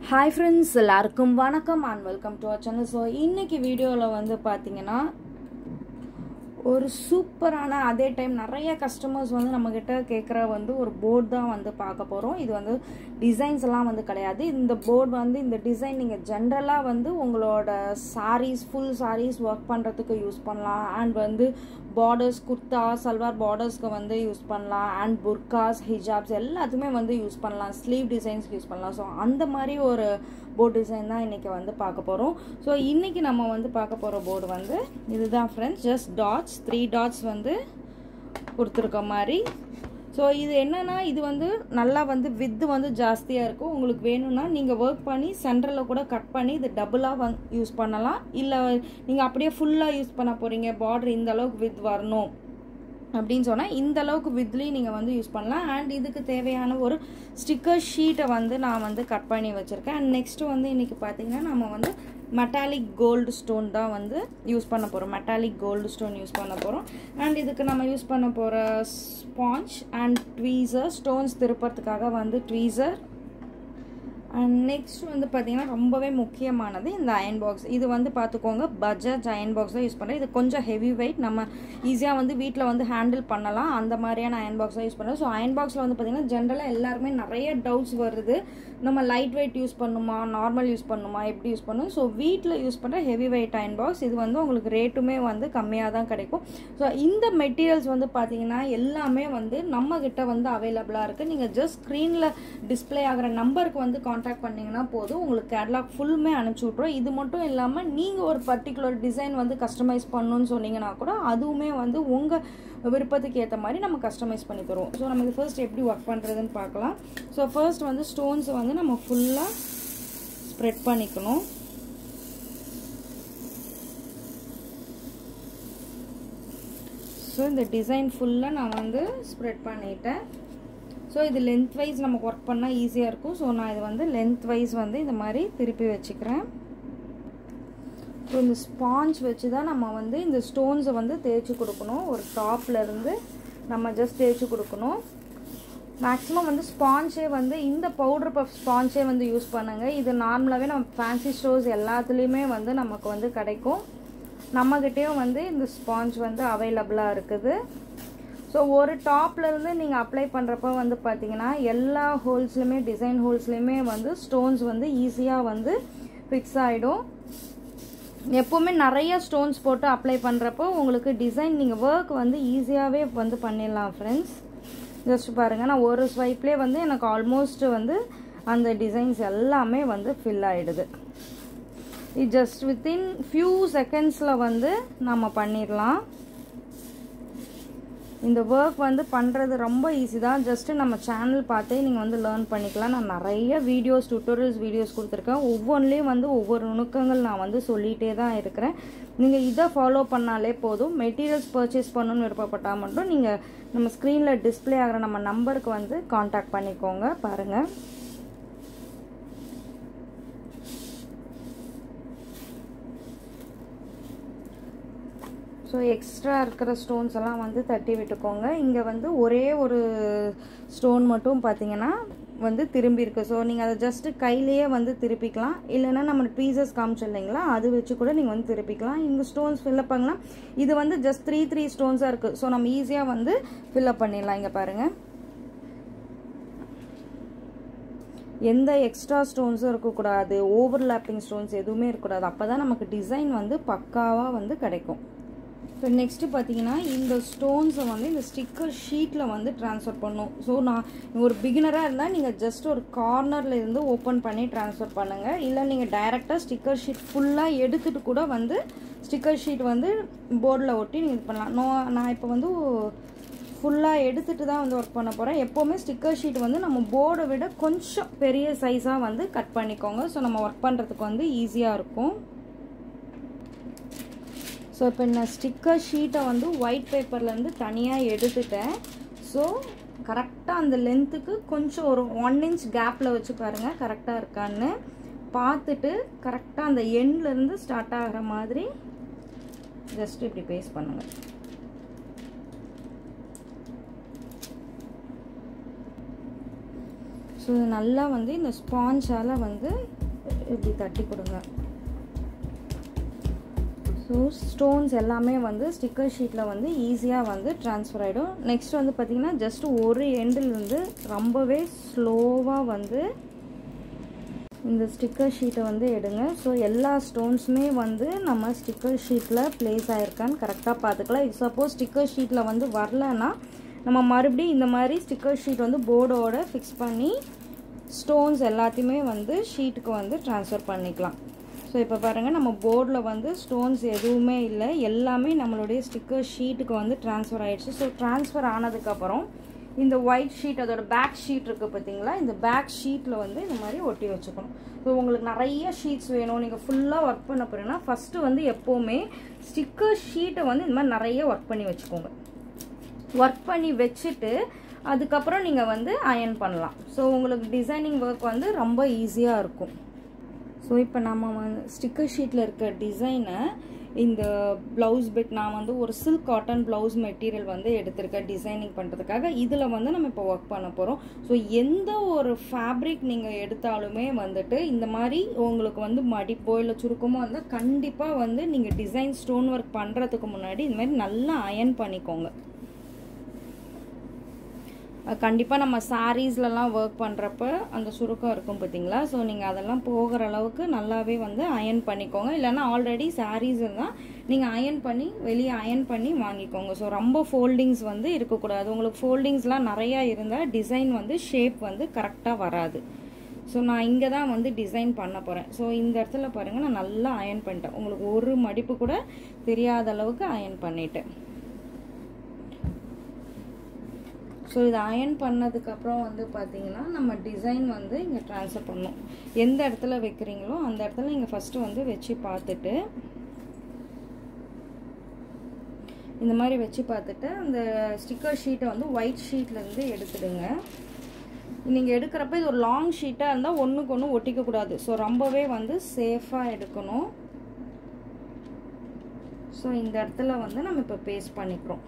hi friends எல்லாருக்கும் வணக்கம் and welcome to our channel so இன்னைக்கு வீடியோவில் வந்து பார்த்தீங்கன்னா ஒரு சூப்பரான அதே டைம் நிறைய கஸ்டமர்ஸ் வந்து நம்மக்கிட்ட கேட்குற வந்து ஒரு போர்டு தான் வந்து பார்க்க போகிறோம் இது வந்து டிசைன்ஸ் எல்லாம் வந்து கிடையாது இந்த போர்டு வந்து இந்த டிசைன் நீங்கள் ஜென்ரலாக வந்து உங்களோட சாரீஸ் ஃபுல் சாரீஸ் ஒர்க் பண்ணுறதுக்கு யூஸ் பண்ணலாம் அண்ட் வந்து பார்டர்ஸ் குர்த்தா சல்வார் பார்டர்ஸ்க்கு வந்து யூஸ் பண்ணலாம் அண்ட் புர்காஸ் ஹிஜாப்ஸ் எல்லாத்துக்குமே வந்து யூஸ் பண்ணலாம் ஸ்லீவ் டிசைன்ஸ்க்கு யூஸ் பண்ணலாம் ஸோ அந்த மாதிரி ஒரு போர்டு டிசைன் தான் இன்றைக்கி வந்து பார்க்க போகிறோம் ஸோ இன்றைக்கி நம்ம வந்து பார்க்க போகிற போர்டு வந்து இதுதான் friends just dots three dots வந்து கொடுத்துருக்க மாதிரி ஸோ இது என்னென்னா இது வந்து நல்லா வந்து வித்து வந்து ஜாஸ்தியாக இருக்கும் உங்களுக்கு வேணும்னா நீங்கள் ஒர்க் பண்ணி சென்டரில் கூட கட் பண்ணி இது டபுளாக வந் யூஸ் பண்ணலாம் இல்லை நீங்கள் அப்படியே ஃபுல்லாக யூஸ் பண்ண போகிறீங்க பார்டர் இந்த அளவுக்கு வித் வரணும் அப்படின்னு சொன்னால் இந்த அளவுக்கு வித்லேயும் நீங்கள் வந்து யூஸ் பண்ணலாம் அண்ட் இதுக்கு தேவையான ஒரு ஸ்டிக்கர் ஷீட்டை வந்து நான் வந்து கட் பண்ணி வச்சுருக்கேன் அண்ட் நெக்ஸ்ட்டு வந்து இன்றைக்கி பார்த்தீங்கன்னா நம்ம வந்து மெட்டாலிக் கோல்டு ஸ்டோன் தான் வந்து யூஸ் பண்ண போகிறோம் மெட்டாலிக் கோல்டு ஸ்டோன் யூஸ் பண்ண போகிறோம் அண்ட் இதுக்கு நம்ம யூஸ் பண்ண போகிற ஸ்பாஞ்ச் அண்ட் ட்வீசர் ஸ்டோன்ஸ் திருப்பறதுக்காக வந்து ட்வீசர் அண்ட் நெக்ஸ்ட் வந்து பார்த்தீங்கன்னா ரொம்பவே முக்கியமானது இந்த அயன் பாக்ஸ் இது வந்து பார்த்துக்கோங்க பஜாஜ் அயன் பாக்ஸ் தான் யூஸ் பண்ணுறேன் இது கொஞ்சம் ஹெவி வெயிட் நம்ம ஈஸியாக வந்து வீட்டில் வந்து ஹேண்டில் பண்ணலாம் அந்த மாதிரியான அயன் பாக்ஸ் தான் யூஸ் பண்ணுறோம் ஸோ அயன் பாக்ஸில் வந்து பார்த்தீங்கன்னா ஜென்ரலாக எல்லாருமே நிறைய டவுட்ஸ் வருது நம்ம லைட் வெயிட் யூஸ் பண்ணுமா நார்மல் யூஸ் பண்ணுமா எப்படி யூஸ் பண்ணணும் ஸோ வீட்டில் யூஸ் பண்ணுற ஹெவி வெயிட் அயன் பாக்ஸ் இது வந்து உங்களுக்கு ரேட்டுமே வந்து கம்மியாக தான் கிடைக்கும் ஸோ இந்த மெட்டீரியல்ஸ் வந்து பார்த்தீங்கன்னா எல்லாமே வந்து நம்ம கிட்ட வந்து அவைலபிளாக இருக்குது நீங்கள் ஜஸ்ட் ஸ்க்ரீனில் டிஸ்பிளே ஆகிற நம்பருக்கு வந்து காண்டாக்ட் பண்ணிங்கன்னா போதும் உங்களுக்கு கேட்லாக் ஃபுல்லுமே அனுப்பிச்சி விட்ருவோம் இது மட்டும் இல்லாமல் நீங்கள் ஒரு பர்டிகுலர் டிசைன் வந்து கஸ்டமைஸ் பண்ணணும்னு சொன்னீங்கன்னா கூட அதுவுமே வந்து உங்கள் விருப்பத்துக்கு ஏற்ற மாதிரி நம்ம கஸ்டமைஸ் பண்ணி தருவோம் ஸோ நமக்கு ஃபர்ஸ்ட் எப்படி ஒர்க் பண்ணுறதுன்னு பார்க்கலாம் ஸோ ஃபர்ஸ்ட் வந்து ஸ்டோன்ஸை வந்து நம்ம ஃபுல்லாக ஸ்ப்ரெட் பண்ணிக்கணும் ஸோ இந்த டிசைன் ஃபுல்லாக நான் வந்து ஸ்ப்ரெட் பண்ணிட்டேன் ஸோ இது லென்த் வைஸ் நமக்கு ஒர்க் பண்ணால் ஈஸியாக இருக்கும் ஸோ நான் இது வந்து லென்த் வைஸ் வந்து இந்த மாதிரி திருப்பி வச்சுக்கிறேன் ஸோ இந்த ஸ்பாஞ்ச் வச்சு தான் நம்ம வந்து இந்த ஸ்டோன்ஸை வந்து தேய்ச்சி கொடுக்கணும் ஒரு டாப்லேருந்து நம்ம ஜஸ்ட் தேய்ச்சி கொடுக்கணும் மேக்ஸிமம் வந்து ஸ்பாஞ்சே வந்து இந்த பவுடர் பஃப் ஸ்பாஞ்சே வந்து யூஸ் பண்ணுங்கள் இது நார்மலாகவே நம்ம ஃபேன்சி ஸ்டோர்ஸ் எல்லாத்துலேயுமே வந்து நமக்கு வந்து கிடைக்கும் நம்மக்கிட்டேயும் வந்து இந்த ஸ்பாஞ்ச் வந்து அவைலபிளாக இருக்குது ஸோ ஒரு டாப்லேருந்து நீங்கள் அப்ளை பண்ணுறப்ப வந்து பார்த்தீங்கன்னா எல்லா ஹோல்ஸ்லையுமே டிசைன் ஹோல்ஸ்லையுமே வந்து ஸ்டோன்ஸ் வந்து ஈஸியாக வந்து ஃபிக்ஸ் ஆகிடும் எப்போவுமே நிறைய ஸ்டோன்ஸ் போட்டு அப்ளை பண்ணுறப்போ உங்களுக்கு டிசைன் நீங்கள் ஒர்க் வந்து ஈஸியாகவே வந்து பண்ணிடலாம் ஃப்ரெண்ட்ஸ் ஜஸ்ட் பாருங்கள் நான் ஒரு ஸ்வைப்லேயே வந்து எனக்கு ஆல்மோஸ்ட் வந்து அந்த டிசைன்ஸ் எல்லாமே வந்து ஃபில் ஆகிடுது இது ஜஸ்ட் வித்தின் ஃபியூ செகண்ட்ஸில் வந்து நம்ம பண்ணிடலாம் இந்த ஒர்க் வந்து பண்ணுறது ரொம்ப ஈஸி தான் ஜஸ்ட்டு நம்ம சேனல் பார்த்தே நீங்கள் வந்து லேர்ன் பண்ணிக்கலாம் நான் நிறைய வீடியோஸ் டுட்டோரியல்ஸ் வீடியோஸ் கொடுத்துருக்கேன் ஒவ்வொன்றிலையும் வந்து ஒவ்வொரு நுணுக்கங்கள் நான் வந்து சொல்லிகிட்டே தான் இருக்கிறேன் நீங்கள் இதை ஃபாலோ பண்ணாலே போதும் மெட்டீரியல்ஸ் பர்ச்சேஸ் பண்ணணும்னு விருப்பப்பட்டால் மட்டும் நீங்கள் நம்ம ஸ்க்ரீனில் டிஸ்பிளே ஆகிற நம்ம நம்பருக்கு வந்து காண்டாக்ட் பண்ணிக்கோங்க பாருங்கள் ஸோ எக்ஸ்ட்ரா இருக்கிற ஸ்டோன்ஸ் எல்லாம் வந்து தட்டி விட்டுக்கோங்க இங்கே வந்து ஒரே ஒரு ஸ்டோன் மட்டும் பார்த்தீங்கன்னா வந்து திரும்பி இருக்கு ஸோ நீங்கள் அதை ஜஸ்ட்டு கையிலேயே வந்து திருப்பிக்கலாம் இல்லைன்னா நம்ம பீசஸ் காமிச்சு இல்லைங்களா அது வச்சு கூட நீங்கள் வந்து திருப்பிக்கலாம் இங்கே ஸ்டோன்ஸ் ஃபில்லப் பண்ணலாம் இது வந்து ஜஸ்ட் த்ரீ த்ரீ ஸ்டோன்ஸாக இருக்குது ஸோ நம்ம ஈஸியாக வந்து ஃபில்லப் பண்ணிடலாம் இங்கே பாருங்கள் எந்த எக்ஸ்ட்ரா ஸ்டோன்ஸும் இருக்கக்கூடாது ஓவர்லாப்பிங் ஸ்டோன்ஸ் எதுவுமே இருக்கக்கூடாது அப்போ தான் நமக்கு டிசைன் வந்து பக்காவாக வந்து கிடைக்கும் இப்போ நெக்ஸ்ட்டு பார்த்தீங்கன்னா இந்த ஸ்டோன்ஸை வந்து இந்த ஸ்டிக்கர் ஷீட்டில் வந்து ட்ரான்ஸ்ஃபர் பண்ணும் ஸோ நான் ஒரு பிகினராக இருந்தால் நீங்கள் ஜஸ்ட் ஒரு கார்னரில் இருந்து ஓப்பன் பண்ணி ட்ரான்ஸ்ஃபர் பண்ணுங்கள் இல்லை நீங்கள் டைரெக்டாக ஸ்டிக்கர் ஷீட் ஃபுல்லாக எடுத்துகிட்டு கூட வந்து ஸ்டிக்கர் ஷீட் வந்து போர்டில் ஒட்டி நீங்கள் இது பண்ணலாம் நோ நான் இப்போ வந்து ஃபுல்லாக எடுத்துகிட்டு தான் வந்து ஒர்க் பண்ண போகிறேன் எப்போவுமே ஸ்டிக்கர் ஷீட் வந்து நம்ம போர்டை விட கொஞ்சம் பெரிய சைஸாக வந்து கட் பண்ணிக்கோங்க ஸோ நம்ம ஒர்க் பண்ணுறதுக்கு வந்து ஈஸியாக இருக்கும் ஸோ இப்போ நான் ஸ்டிக்கர் ஷீட்டை வந்து ஒயிட் பேப்பர்லேருந்து தனியாக எடுத்துட்டேன் ஸோ கரெக்டாக அந்த லென்த்துக்கு கொஞ்சம் ஒரு ஒன் இன்ச் கேப்பில் வச்சு பாருங்கள் கரெக்டாக இருக்கான்னு பார்த்துட்டு கரெக்டாக அந்த எண்ட்லேருந்து ஸ்டார்ட் ஆகிற மாதிரி ஜஸ்ட் இப்படி பேஸ் பண்ணுங்கள் ஸோ ஸோ நல்லா வந்து இந்த ஸ்பாஞ்சால் வந்து இப்படி தட்டி கொடுங்க ஸோ ஸ்டோன்ஸ் எல்லாமே வந்து ஸ்டிக்கர் ஷீட்டில் வந்து ஈஸியாக வந்து ட்ரான்ஸ்ஃபர் ஆகிடும் நெக்ஸ்ட் வந்து பார்த்திங்கன்னா ஜஸ்ட் ஒரு எண்டில் ரொம்பவே ஸ்லோவாக வந்து இந்த ஸ்டிக்கர் ஷீட்டை வந்து எடுங்க ஸோ எல்லா ஸ்டோன்ஸுமே வந்து நம்ம ஸ்டிக்கர் ஷீட்டில் ப்ளேஸ் ஆகிருக்கான்னு கரெக்டாக பார்த்துக்கலாம் சப்போஸ் ஸ்டிக்கர் ஷீட்டில் வந்து வரலன்னா நம்ம மறுபடியும் இந்த மாதிரி ஸ்டிக்கர் ஷீட் வந்து போர்டோட ஃபிக்ஸ் பண்ணி ஸ்டோன்ஸ் எல்லாத்தையுமே வந்து ஷீட்டுக்கு வந்து ட்ரான்ஸ்ஃபர் பண்ணிக்கலாம் ஸோ இப்போ பாருங்கள் நம்ம போர்டில் வந்து ஸ்டோன்ஸ் எதுவுமே இல்லை எல்லாமே நம்மளுடைய ஸ்டிக்கர் ஷீட்டுக்கு வந்து ட்ரான்ஸ்ஃபர் ஆகிடுச்சு ஸோ ட்ரான்ஸ்ஃபர் ஆனதுக்கப்புறம் இந்த ஒயிட் ஷீட் அதோட பேக் ஷீட் இருக்குது பார்த்தீங்களா இந்த பேக் ஷீட்டில் வந்து இந்த மாதிரி ஒட்டி வச்சுக்கணும் ஸோ உங்களுக்கு நிறைய ஷீட்ஸ் வேணும் நீங்கள் ஃபுல்லாக ஒர்க் பண்ண போகிறீங்கன்னா ஃபஸ்ட்டு வந்து எப்போவுமே ஸ்டிக்கர் ஷீட்டை வந்து இந்த மாதிரி நிறைய ஒர்க் பண்ணி வச்சுக்கோங்க ஒர்க் பண்ணி வச்சுட்டு அதுக்கப்புறம் நீங்கள் வந்து அயன் பண்ணலாம் ஸோ உங்களுக்கு டிசைனிங் ஒர்க் வந்து ரொம்ப ஈஸியாக இருக்கும் ஸோ இப்போ நம்ம வந்து ஸ்டிக்கர் ஷீட்டில் இருக்க டிசைனை இந்த ப்ளவுஸ் பிட் நான் வந்து ஒரு சில்க் காட்டன் ப்ளவுஸ் மெட்டீரியல் வந்து எடுத்திருக்கேன் டிசைனிங் பண்ணுறதுக்காக இதில் வந்து நம்ம இப்போ ஒர்க் பண்ண போகிறோம் ஸோ எந்த ஒரு ஃபேப்ரிக் நீங்கள் எடுத்தாலுமே வந்துட்டு இந்த மாதிரி உங்களுக்கு வந்து மடிப்போ இல்லை சுருக்கமோ இருந்தால் கண்டிப்பாக வந்து நீங்கள் டிசைன் ஸ்டோன் ஒர்க் பண்ணுறதுக்கு முன்னாடி இந்த மாதிரி நல்லா அயன் பண்ணிக்கோங்க கண்டிப்பாக நம்ம சாரீஸ்லலாம் ஒர்க் பண்ணுறப்ப அந்த சுருக்கம் இருக்கும் பார்த்தீங்களா ஸோ நீங்கள் அதெல்லாம் போகிற அளவுக்கு நல்லாவே வந்து அயன் பண்ணிக்கோங்க இல்லைன்னா ஆல்ரெடி சாரீஸ் இருந்தால் நீங்கள் அயன் பண்ணி வெளியே அயன் பண்ணி வாங்கிக்கோங்க ஸோ ரொம்ப ஃபோல்டிங்ஸ் வந்து இருக்கக்கூடாது உங்களுக்கு ஃபோல்டிங்ஸ்லாம் நிறையா இருந்தால் டிசைன் வந்து ஷேப் வந்து கரெக்டாக வராது ஸோ நான் இங்கே தான் வந்து டிசைன் பண்ண போகிறேன் ஸோ இந்த இடத்துல பாருங்கள் நான் நல்லா அயன் பண்ணிட்டேன் உங்களுக்கு ஒரு மடிப்பு கூட தெரியாத அளவுக்கு அயன் பண்ணிட்டேன் ஸோ இதை அயன் பண்ணதுக்கப்புறம் வந்து பார்த்தீங்கன்னா நம்ம டிசைன் வந்து இங்கே ட்ரான்ஸ்ஃபர் பண்ணணும் எந்த இடத்துல வைக்கிறீங்களோ அந்த இடத்துல நீங்கள் ஃபஸ்ட்டு வந்து வச்சு பார்த்துட்டு இந்த மாதிரி வச்சு பார்த்துட்டு அந்த ஸ்டிக்கர் ஷீட்டை வந்து ஒயிட் ஷீட்லேருந்து எடுத்துடுங்க நீங்கள் எடுக்கிறப்ப இது ஒரு லாங் ஷீட்டாக இருந்தால் ஒன்றுக்கு ஒன்று ஒட்டிக்கக்கூடாது ஸோ ரொம்பவே வந்து சேஃபாக எடுக்கணும் ஸோ இந்த இடத்துல வந்து நம்ம இப்போ பேஸ்ட் பண்ணிக்கிறோம்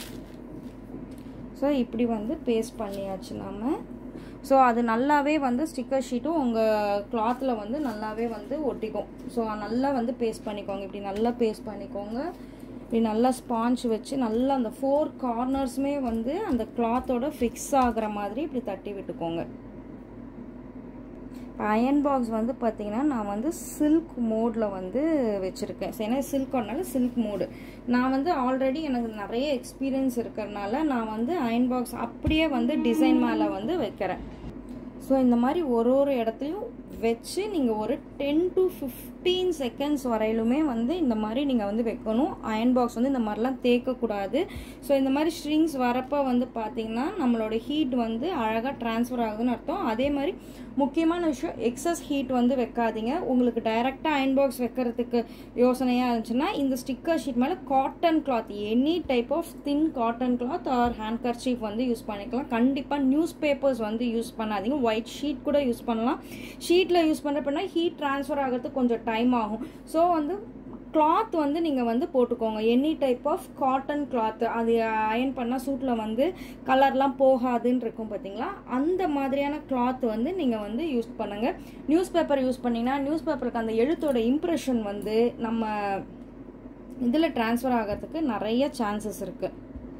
ஸோ இப்படி வந்து பேஸ்ட் பண்ணியாச்சு நம்ம ஸோ அது நல்லாவே வந்து ஸ்டிக்கர் ஷீட்டும் உங்கள் கிளாத்தில் வந்து நல்லாவே வந்து ஒட்டிக்கும் ஸோ நல்லா வந்து பேஸ்ட் பண்ணிக்கோங்க இப்படி நல்லா பேஸ்ட் பண்ணிக்கோங்க இப்படி நல்லா ஸ்பாஞ்ச் வச்சு நல்லா அந்த ஃபோர் கார்னர்ஸுமே வந்து அந்த கிளாத்தோட ஃபிக்ஸ் ஆகிற மாதிரி இப்படி தட்டி விட்டுக்கோங்க அயன் பாக்ஸ் வந்து பார்த்தீங்கன்னா நான் வந்து சில்க் மோடில் வந்து வச்சுருக்கேன் ஏன்னா சில்க்னால சில்க் மோடு நான் வந்து ஆல்ரெடி எனக்கு நிறைய எக்ஸ்பீரியன்ஸ் இருக்கிறனால நான் வந்து அயன் பாக்ஸ் அப்படியே வந்து டிசைன் மேலே வந்து வைக்கிறேன் ஸோ இந்த மாதிரி ஒரு ஒரு இடத்துலையும் வச்சு நீங்கள் ஒரு டென் டு ஃபிஃப்டீன் செகண்ட்ஸ் வரையிலுமே வந்து இந்த மாதிரி நீங்கள் வந்து வைக்கணும் அயன் பாக்ஸ் வந்து இந்த மாதிரிலாம் தேக்கக்கூடாது ஸோ இந்த மாதிரி ஸ்ட்ரிங்ஸ் வரப்போ வந்து பார்த்தீங்கன்னா நம்மளோட ஹீட் வந்து அழகாக ட்ரான்ஸ்ஃபர் ஆகுதுன்னு அர்த்தம் அதே மாதிரி முக்கியமான விஷயம் எக்ஸஸ் ஹீட் வந்து வைக்காதீங்க உங்களுக்கு டைரெக்டாக அயன் பாக்ஸ் வைக்கிறதுக்கு யோசனையாக இருந்துச்சுன்னா இந்த ஸ்டிக்கர் ஷீட் மேலே cotton cloth any type of thin cotton cloth or handkerchief வந்து யூஸ் பண்ணிக்கலாம் கண்டிப்பாக நியூஸ் பேப்பர்ஸ் வந்து யூஸ் பண்ணாதீங்க ஒயிட் ஷீட் கூட யூஸ் பண்ணலாம் ஷீட்டில் யூஸ் பண்ணுறப்பனா ஹீட் ட்ரான்ஸ்ஃபர் ஆகிறதுக்கு கொஞ்சம் டைம் ஆகும் ஸோ வந்து கிளாத் வந்து நீங்கள் வந்து போட்டுக்கோங்க any type of cotton cloth அது அயன் பண்ணால் சூட்டில் வந்து கலர்லாம் போகாதுன்னு இருக்கும் பார்த்தீங்களா அந்த மாதிரியான கிளாத் வந்து நீங்கள் வந்து யூஸ் பண்ணுங்கள் நியூஸ் பேப்பர் யூஸ் பண்ணிங்கன்னா நியூஸ் பேப்பருக்கு அந்த எழுத்தோட இம்ப்ரெஷன் வந்து நம்ம இதில் ட்ரான்ஸ்ஃபர் ஆகிறதுக்கு நிறைய சான்சஸ் இருக்குது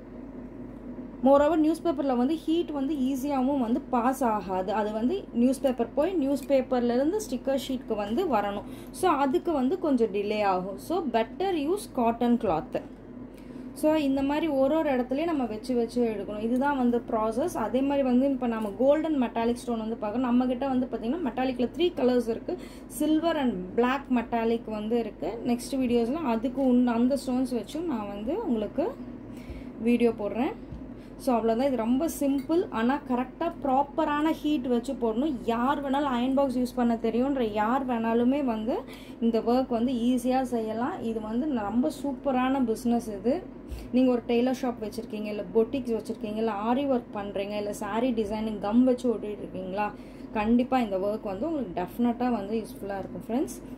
மோரோவர் நியூஸ் பேப்பரில் வந்து ஹீட் வந்து ஈஸியாகவும் வந்து பாஸ் ஆகாது அது வந்து நியூஸ் பேப்பர் போய் நியூஸ் பேப்பர்லேருந்து ஸ்டிக்கர் ஷீட்க்கு வந்து வரணும் ஸோ அதுக்கு வந்து கொஞ்சம் டிலே ஆகும் so better use cotton cloth so இந்த மாதிரி ஒரு ஒரு இடத்துலையும் நம்ம வச்சு வச்சு எடுக்கணும் இதுதான் வந்து ப்ராசஸ் அதே மாதிரி வந்து இப்போ நம்ம கோல்டன் மெட்டாலிக் ஸ்டோன் வந்து பார்க்கணும் நம்மக்கிட்ட வந்து பார்த்திங்கன்னா மெட்டாலிக்கில் த்ரீ கலர்ஸ் இருக்குது சில்வர் அண்ட் பிளாக் மெட்டாலிக் வந்து இருக்குது நெக்ஸ்ட் வீடியோஸில் அதுக்கு உண்டு அந்த ஸ்டோன்ஸ் வச்சும் நான் வந்து உங்களுக்கு வீடியோ போடுறேன் ஸோ அவ்வளோதான் இது ரொம்ப சிம்பிள் ஆனால் கரெக்டாக ப்ராப்பரான ஹீட் வச்சு போடணும் யார் வேணாலும் அயன் பாக்ஸ் யூஸ் பண்ண தெரியுன்ற யார் வேணாலுமே வந்து இந்த ஒர்க் வந்து ஈஸியாக செய்யலாம் இது வந்து ரொம்ப சூப்பரான பிஸ்னஸ் இது நீங்கள் ஒரு டெய்லர் ஷாப் வச்சுருக்கீங்க இல்லை பொட்டிக்ஸ் வச்சுருக்கீங்க இல்லை ஆரி ஒர்க் பண்ணுறீங்க இல்லை சாரீ டிசைனிங் கம் வச்சு ஓட்டிகிட்டு இருக்கீங்களா கண்டிப்பாக இந்த ஒர்க் வந்து உங்களுக்கு டெஃபினட்டாக வந்து யூஸ்ஃபுல்லாக இருக்கும் ஃப்ரெண்ட்ஸ்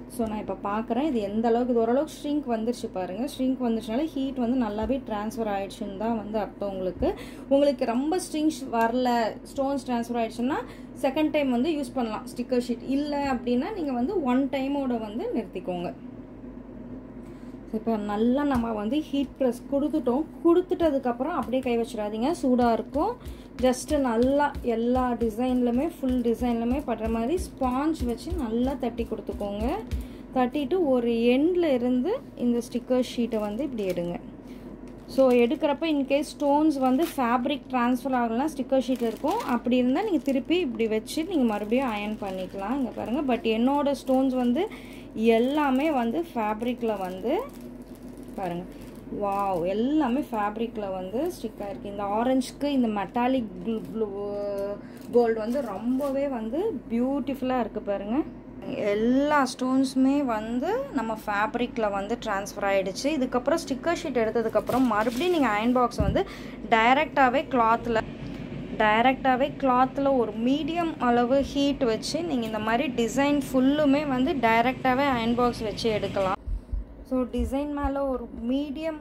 ஸோ நான் இப்போ பார்க்குறேன் இது எந்த அளவுக்கு இது ஓரளவுக்கு ஷ்ரிங்க் வந்துருச்சு பாருங்கள் ஷ்ரிங்க் வந்துருச்சுனால ஹீட் வந்து நல்லாவே ட்ரான்ஸ்ஃபர் ஆகிடுச்சுன்னு தான் வந்து அர்த்தம் உங்களுக்கு உங்களுக்கு ரொம்ப ஸ்ட்ரிங்ஸ் வரல ஸ்டோன்ஸ் ட்ரான்ஸ்ஃபர் ஆகிடுச்சுன்னா செகண்ட் டைம் வந்து யூஸ் பண்ணலாம் ஸ்டிக்கர் ஷீட் இல்லை அப்படின்னா நீங்கள் வந்து ஒன் டைமோட வந்து நிறுத்திக்கோங்க இப்போ நல்லா நம்ம வந்து ஹீட் ப்ரெஸ் கொடுத்துட்டோம் கொடுத்துட்டதுக்கப்புறம் அப்படியே கை வச்சிடாதீங்க சூடாக இருக்கும் ஜஸ்ட்டு நல்லா எல்லா டிசைன்லுமே ஃபுல் டிசைன்லுமே படுற மாதிரி ஸ்பாஞ்ச் வச்சு நல்லா தட்டி கொடுத்துக்கோங்க தட்டிட்டு ஒரு எண்டில் இருந்து இந்த ஸ்டிக்கர் ஷீட்டை வந்து இப்படி எடுங்க ஸோ எடுக்கிறப்ப இன்கேஸ் ஸ்டோன்ஸ் வந்து ஃபேப்ரிக் ட்ரான்ஸ்ஃபர் ஆகலாம் ஸ்டிக்கர் ஷீட் இருக்கும் அப்படி இருந்தால் நீங்கள் திருப்பி இப்படி வச்சு நீங்கள் மறுபடியும் அயன் பண்ணிக்கலாம் இங்கே பாருங்கள் பட் என்னோட ஸ்டோன்ஸ் வந்து எல்லாமே வந்து ஃபேப்ரிக்கில் வந்து பாருங்கள் வாவ் எல்லாமே ஃபேப்ரிக்கில் வந்து ஸ்டிக் ஆகிருக்கு இந்த ஆரஞ்சுக்கு இந்த மெட்டாலிக் ப்ளூ கோல்டு வந்து ரொம்பவே வந்து பியூட்டிஃபுல்லாக இருக்குது பாருங்கள் எல்லா ஸ்டோன்ஸுமே வந்து நம்ம ஃபேப்ரிக்கில் வந்து ட்ரான்ஸ்ஃபர் ஆகிடுச்சு இதுக்கப்புறம் ஸ்டிக்கர் ஷீட் எடுத்ததுக்கப்புறம் மறுபடியும் நீங்கள் அயன் பாக்ஸ் வந்து டைரெக்டாகவே கிளாத்தில் டைரெக்டாகவே கிளாத்தில் ஒரு மீடியம் அளவு ஹீட் வச்சு நீங்கள் இந்த மாதிரி டிசைன் ஃபுல்லுமே வந்து டைரெக்டாகவே அயன் பாக்ஸ் வச்சு எடுக்கலாம் ஸோ டிசைன் மேலே ஒரு மீடியம்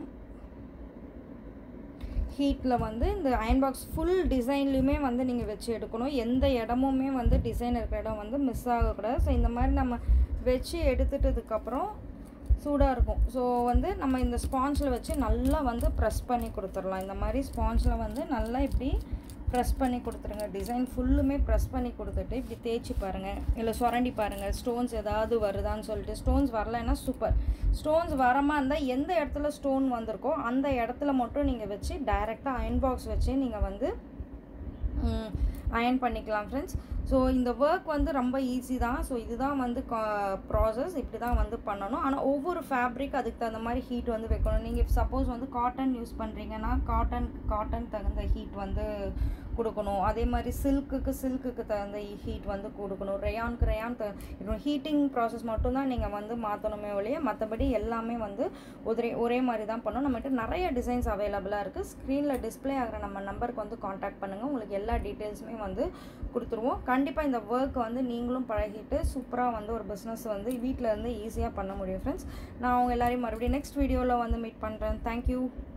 ஹீட்டில் வந்து இந்த அயன் பாக்ஸ் ஃபுல் டிசைன்லையுமே வந்து நீங்கள் வச்சு எடுக்கணும் எந்த இடமுமே வந்து டிசைன் இருக்கிற இடம் வந்து மிஸ் ஆகக்கூடாது ஸோ இந்த மாதிரி நம்ம வச்சு எடுத்துட்டதுக்கப்புறம் சூடாக இருக்கும் ஸோ வந்து நம்ம இந்த ஸ்பாஞ்சில் வச்சு நல்லா வந்து ப்ரெஸ் பண்ணி கொடுத்துடலாம் இந்த மாதிரி ஸ்பாஞ்சில் வந்து நல்லா இப்படி ப்ரெஸ் பண்ணி கொடுத்துருங்க டிசைன் ஃபுல்லுமே ப்ரெஸ் பண்ணி கொடுத்துட்டு இப்படி தேய்ச்சி பாருங்கள் இல்லை சுரண்டி பாருங்கள் ஸ்டோன்ஸ் ஏதாவது வருதான்னு சொல்லிட்டு ஸ்டோன்ஸ் வரலைன்னா சூப்பர் ஸ்டோன்ஸ் வரமா இருந்தால் எந்த இடத்துல ஸ்டோன் வந்திருக்கோ அந்த இடத்துல மட்டும் நீங்கள் வச்சு டைரெக்டாக அயன் பாக்ஸ் வச்சு நீங்கள் வந்து அயன் பண்ணிக்கலாம் ஃப்ரெண்ட்ஸ் ஸோ இந்த ஒர்க் வந்து ரொம்ப ஈஸி தான் ஸோ இதுதான் வந்து ப்ராசஸ் இப்படி தான் வந்து பண்ணணும் ஆனால் ஒவ்வொரு ஃபேப்ரிக் அதுக்கு தகுந்த மாதிரி ஹீட் வந்து வைக்கணும் நீங்கள் சப்போஸ் வந்து காட்டன் யூஸ் பண்ணுறீங்கன்னா காட்டன் காட்டன் தகுந்த ஹீட் வந்து கொடுக்கணும் அதே மாதிரி சில்க்குக்கு சில்க்குக்கு தகுந்த ஹீட் வந்து கொடுக்கணும் ரேயானுக்கு ரேயான் த ஹீட்டிங் ப்ராசஸ் மட்டும்தான் நீங்கள் வந்து மாற்றணுமே ஒழிய மற்றபடி எல்லாமே வந்து ஒரே ஒரே மாதிரி தான் பண்ணணும் நம்மகிட்ட நிறைய டிசைன்ஸ் அவைலபிளாக இருக்குது ஸ்க்ரீனில் டிஸ்பிளே ஆகிற நம்ம நம்பருக்கு வந்து காண்டாக்ட் பண்ணுங்கள் உங்களுக்கு எல்லா டீட்டெயில்ஸுமே வந்து கொடுத்துருவோம் கண்டிப்பாக இந்த ஒர்க் வந்து நீங்களும் பழகிட்டு சூப்பராக வந்து ஒரு பிஸ்னஸ் வந்து வீட்டில் இருந்து ஈஸியாக பண்ண முடியும் ஃப்ரெண்ட்ஸ் நான் அவங்க எல்லாரையும் மறுபடியும் நெக்ஸ்ட் வீடியோவில் வந்து மீட் பண்ணுறேன் தேங்க்யூ